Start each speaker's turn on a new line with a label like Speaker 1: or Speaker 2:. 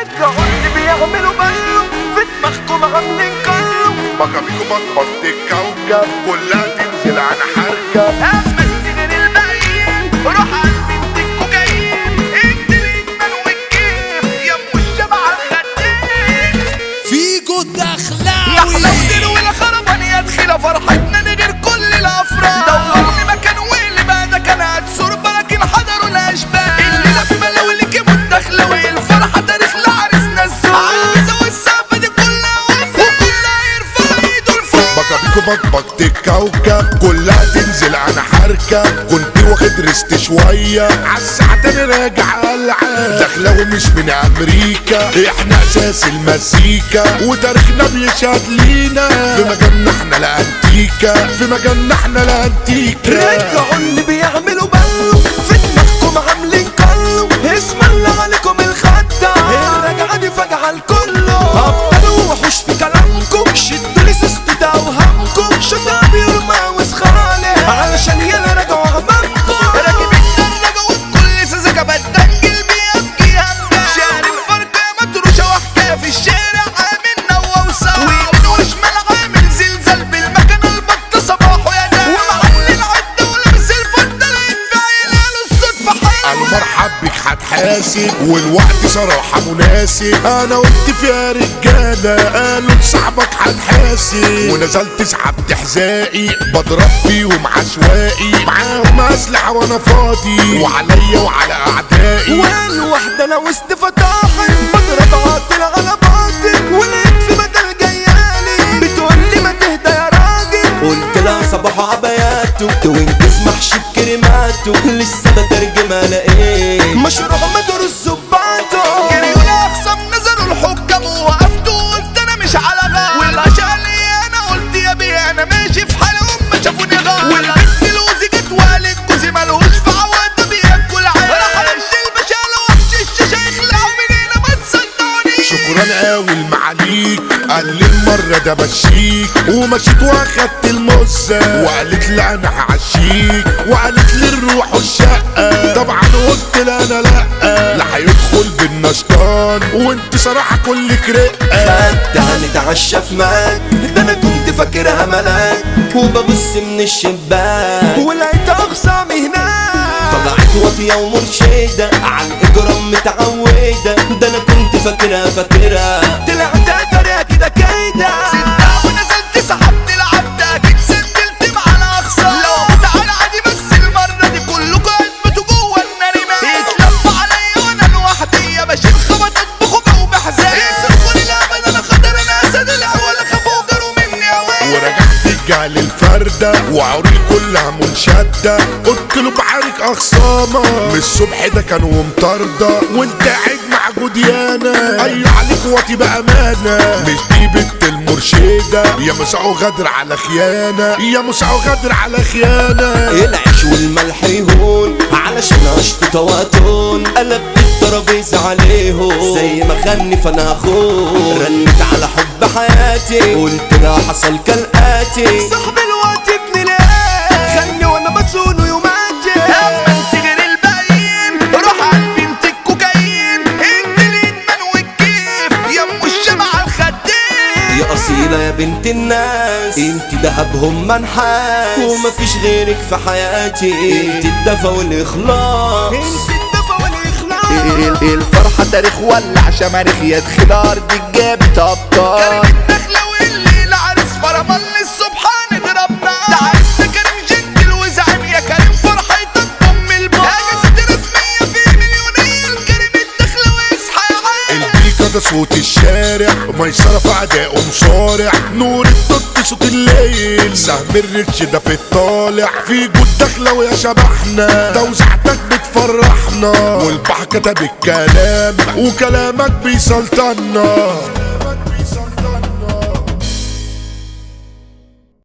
Speaker 1: رجعوني بيعملوا بلو في دماغكم عاملين كلو
Speaker 2: مكابيكو بطبط الكوكب كلها تنزل عن حركة
Speaker 1: اما انت غير الباقيين روح قلبي انت الكوكايين انت الادمان والكيف يا ام الشبع الخدين
Speaker 3: فيجو
Speaker 1: يا
Speaker 3: الدخلاوي
Speaker 1: حلاوتي ولا خربان يا دخيلة فرحتنا نغير كل الافراح دورني مكان واللي بقى ده كان هتسرب لكن حضروا الاشباح الليلة في ملاولك متدخلة الفرحة تاريخ لعرسنا الزوج عايزة والسقفة دي كلها واقفة وكلها يرفع ايده لفوق
Speaker 2: مكابيكو بطبط الكوكب كلها تنزل عن حركة كنت واخد ريست شوية عالساعة تاني راجع العاب دخلاوي مش من امريكا احنا اساس المزيكا وتاريخنا بيشهد لينا في مجالنا احنا الانتيكا في مجالنا احنا الانتيكا
Speaker 1: رجعوا اللي بيعملوا بلو في دماغكم عاملين كلو اسم الله عليكم الخدة الرجعة دي فجعة لكله ابطلوا وحوش في كلامكم شدوا لي سيستو ده وهمكم شطاب يرمى وسخالي علشان يلا رجعوا امامكم راكب الدرجة والكل سذاجة بتدنجل بيبكي همدان شارب فرقة مطروشة وحكاية في الشارع عامل نوى وصار ويمين وشمال عامل زلزال بالمكنة البط صباحه يا ده ومعلي العدة ولابس الفضة يدفع يلاله الصدفة حلوة
Speaker 2: قالوا مرحب بك هتحاسب والوقت صراحة مناسب انا قلت فيها رجالة قالوا لصاحبك هتحاسب ونزلت سحبت حذائي بضرب فيهم عشوائي معاهم اسلحة وانا فاضي وعليا وعلى اعدائي
Speaker 1: والواحدة انا وسط فتاحي بضرب عاطل على باطل ولقيت في بدل جيالي بتقول لي ما تهدى يا راجل
Speaker 4: قلت لها صباح عباياته توينكس محشي بكريماته لسه بترجم انا ايه
Speaker 1: مشروع مدور الزباطة جريوا الاقسام نزلوا الحكام ووقفت وقلت انا مش على غاب والاشياء اللي انا قلت يا بيه انا ماشي في حالي هم شافوني غاب والبنت الوزي جت وقالت جوزي ملهوش في عواد بياكل عيال راح ارش البشالة وحش الشاشة يخلعوا من هنا ما تصدقونيش
Speaker 2: شكرا قوي المعاليك قال لي المرة ده مشيك ومشيت واخدت المزة وقالت لي انا هعشيك وقالت لي الروح والشقة طبعا قلت لها انا لا لا هيدخل بالنشطان وانت صراحة كلك رقة
Speaker 4: خدتها نتعشى في ماك ده انا كنت فاكرها ملاك وببص من الشباك
Speaker 1: ولقيت اخصامي هناك
Speaker 4: طلعت واطية ومرشدة عن اجرام متعودة ده انا كنت فاكرها فاكرها
Speaker 1: طلعت طريقة كده كايدة سنة ونزلت سحبت العبدة اكيد سجلت مع الاخصام لو مت على عادي بس المرة دي كلكوا اثبتوا جوه النار مات اتلموا عليا وانا لوحدي يا بشيل خبط اطبخوا جو بحزان يصرخوا لي الابد انا خطر انا اسد الاول خافوا جروا مني اوان
Speaker 2: ورجعت الجهل الفردة وعوري كلها منشدة قلت له بعارك اخصامة من الصبح ده كانوا مطاردة وانت قاعد مع جوديانا ايوه عليك واطي بامانة مش دي بنت المرشدة يا مسعو غدر على خيانة يا مسعو غدر على خيانة
Speaker 4: العيش والملح يهون علشان اشطط واتون قلبت الترابيزة عليهم زي ما خني فانا اخون رنت على حب حياتي قلت لها حصل كالاتي
Speaker 1: صاحب الوقت ابن ليه خلي وانا بسون يوماتي اما انت غير الباقيين روح قلبي انت الكوكايين انت الادمان والكيف يا ام الشمعة الخدين
Speaker 4: يا اصيلة يا بنت الناس انت دهبهم منحاس ومفيش غيرك في حياتي انت الدفا والاخلاص
Speaker 1: انت الدفا والاخلاص
Speaker 5: الفرحة تاريخ ولع شماريخ يا دخلار دي جابت ابطال
Speaker 1: كريم الدخلة واللي العرس فرمان للصبح هنضربنا ده عرسنا كريم جنتل وزعيم يا كريم فرحتك ام البار اجازة رسمية في مليونية كريم الدخلة واصحى يا عين
Speaker 2: البيكا ده صوت الشارع ميسرة في أداء مصارع نور الضد صوت الليل سهم الريتش ده في الطالع في جود داخلة ويا شبحنا توزيعتك بتفرحنا والبحر كتب الكلام وكلامك بيسلطنا